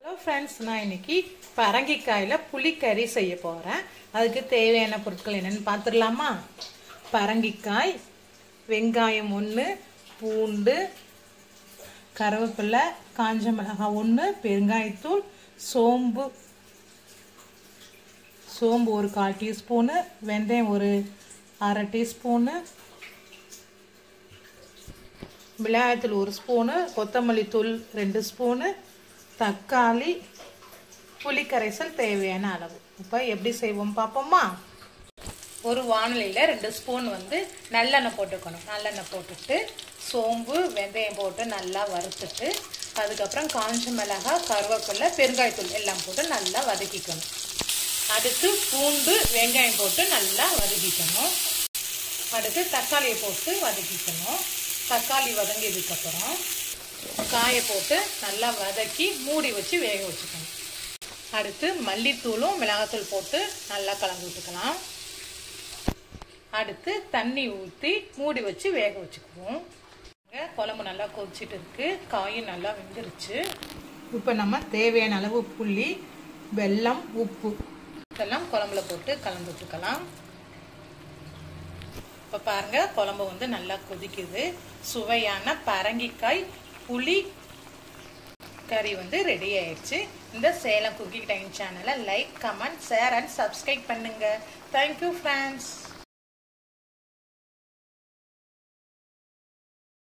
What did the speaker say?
hello friends நான் இன்னைக்கு பரங்கிக்காயில் புளிக்கறி செய்ய போகிறேன் அதுக்கு தேவையான பொருட்கள் என்னென்னு பார்த்துடலாமா பரங்கிக்காய் வெங்காயம் ஒன்று பூண்டு கருவேப்பிலை காஞ்ச மிளகாய் ஒன்று பெருங்காயத்தூள் சோம்பு சோம்பு ஒரு கால் டீஸ்பூனு வெந்தயம் ஒரு அரை டீஸ்பூனு மிளகாய்த்தூள் ஒரு ஸ்பூனு கொத்தமல்லி தூள் ரெண்டு ஸ்பூனு தக்காளி புளிக்கரைசல் தேவையான அளவு இப்போ எப்படி செய்வோம் பார்ப்போமா ஒரு வானிலையில் ரெண்டு ஸ்பூன் வந்து நல்லெண்ணெய் போட்டுக்கணும் நல்லெண்ணெய் போட்டுட்டு சோம்பு வெந்தயம் போட்டு நல்லா வறுத்துட்டு அதுக்கப்புறம் காஞ்ச மிளகாய் கருவேப்பிலை பெருங்காயத்தூள் எல்லாம் போட்டு நல்லா வதக்கிக்கணும் அடுத்து பூண்டு வெங்காயம் போட்டு நல்லா வதக்கிக்கணும் அடுத்து தக்காளியை போட்டு வதக்கிக்கணும் தக்காளி வதங்கியதுக்கப்புறம் காயை போட்டு நல்லா வதக்கி மூடி வச்சு வேக வச்சுக்கணும் அடுத்து மல்லித்தூளும் மிளகாத்தூள் போட்டு நல்லா கலந்து விட்டுக்கலாம் அடுத்து தண்ணி ஊற்றி மூடி வச்சு வேக வச்சுக்குவோம் குழம்பு நல்லா கொதிச்சிட்டு இருக்கு காயும் நல்லா வெந்துருச்சு இப்போ நம்ம தேவையான அளவு புளி வெல்லம் உப்பு இதெல்லாம் குழம்புல போட்டு கலந்து விட்டுக்கலாம் இப்போ பாருங்க குழம்பு வந்து நல்லா கொதிக்குது சுவையான பரங்கிக்காய் புளி கறி வந்து ரெடி ஆயிடுச்சு இந்த சேலம் குக்கிங் டைம் சேனலை like comment share and subscribe பண்ணுங்க தேங்க்யூ ஃப்ரெண்ட்ஸ்